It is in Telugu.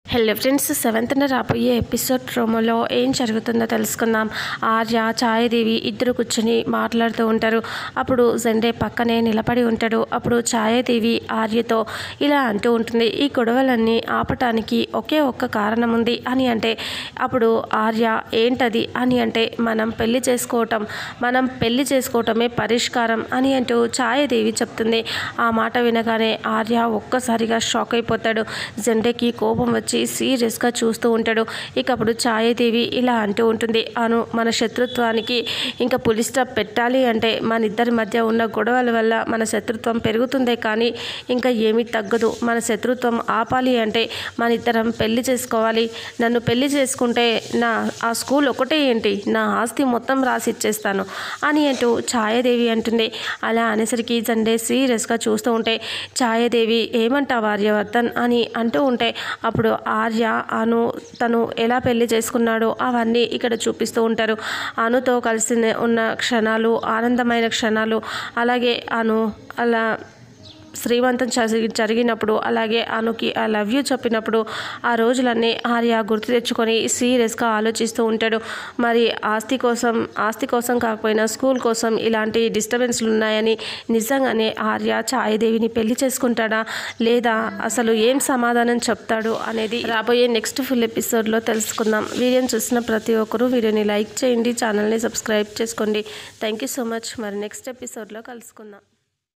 హలో ఫ్రెండ్స్ సెవెంత్న రాబోయే ఎపిసోడ్ ప్రోమోలో ఏం జరుగుతుందో తెలుసుకుందాం ఆర్య ఛాయాదేవి ఇద్దరు కూర్చొని మాట్లాడుతూ ఉంటారు అప్పుడు జెండే పక్కనే నిలబడి ఉంటాడు అప్పుడు ఛాయాదేవి ఆర్యతో ఇలా అంటూ ఉంటుంది ఈ గొడవలన్నీ ఆపటానికి ఒకే ఒక్క కారణం ఉంది అని అంటే అప్పుడు ఆర్య ఏంటది అని అంటే మనం పెళ్లి చేసుకోవటం మనం పెళ్లి చేసుకోవటమే పరిష్కారం అని అంటూ ఛాయాదేవి చెప్తుంది ఆ మాట వినగానే ఆర్య ఒక్కసారిగా షాక్ అయిపోతాడు జెండేకి కోపం వచ్చి సీరియస్గా చూస్తూ ఉంటాడు ఇక అప్పుడు ఛాయాదేవి ఇలా అంటూ ఉంటుంది అను మన శత్రుత్వానికి ఇంకా పులి స్టాప్ పెట్టాలి అంటే మన ఇద్దరి మధ్య ఉన్న గొడవల వల్ల మన శత్రుత్వం పెరుగుతుందే కానీ ఇంకా ఏమీ తగ్గదు మన శత్రుత్వం ఆపాలి అంటే మన ఇద్దరం పెళ్లి చేసుకోవాలి నన్ను పెళ్లి చేసుకుంటే నా ఆ స్కూల్ ఒకటే ఏంటి నా ఆస్తి మొత్తం రాసి ఇచ్చేస్తాను అని అంటూ ఛాయాదేవి అంటుంది అలా అనేసరికి జండే సీరియస్గా చూస్తూ ఉంటే ఛాయాదేవి ఏమంటావు ఆర్యవర్ధన్ అని అంటూ ఉంటే అప్పుడు ఆర్య అను తను ఎలా పెళ్లి చేసుకున్నాడో అవన్నీ ఇక్కడ చూపిస్తూ ఉంటారు అనుతో కలిసి ఉన్న క్షణాలు ఆనందమైన క్షణాలు అలాగే అను అలా శ్రీమంతం జరిగి జరిగినప్పుడు అలాగే అనుకి ఐ లవ్ యూ చెప్పినప్పుడు ఆ రోజులన్నీ ఆర్య గుర్తు తెచ్చుకొని సీరియస్గా ఆలోచిస్తూ ఉంటాడు మరి ఆస్తి కోసం ఆస్తి కోసం కాకపోయినా స్కూల్ కోసం ఇలాంటి డిస్టర్బెన్స్లు ఉన్నాయని నిజంగానే ఆర్య ఛాయదేవిని పెళ్లి చేసుకుంటాడా లేదా అసలు ఏం సమాధానం చెప్తాడు అనేది రాబోయే నెక్స్ట్ ఫుల్ ఎపిసోడ్లో తెలుసుకుందాం వీడియోని చూసిన ప్రతి ఒక్కరూ వీడియోని లైక్ చేయండి ఛానల్ని సబ్స్క్రైబ్ చేసుకోండి థ్యాంక్ యూ సో మచ్ మరి నెక్స్ట్ ఎపిసోడ్లో కలుసుకుందాం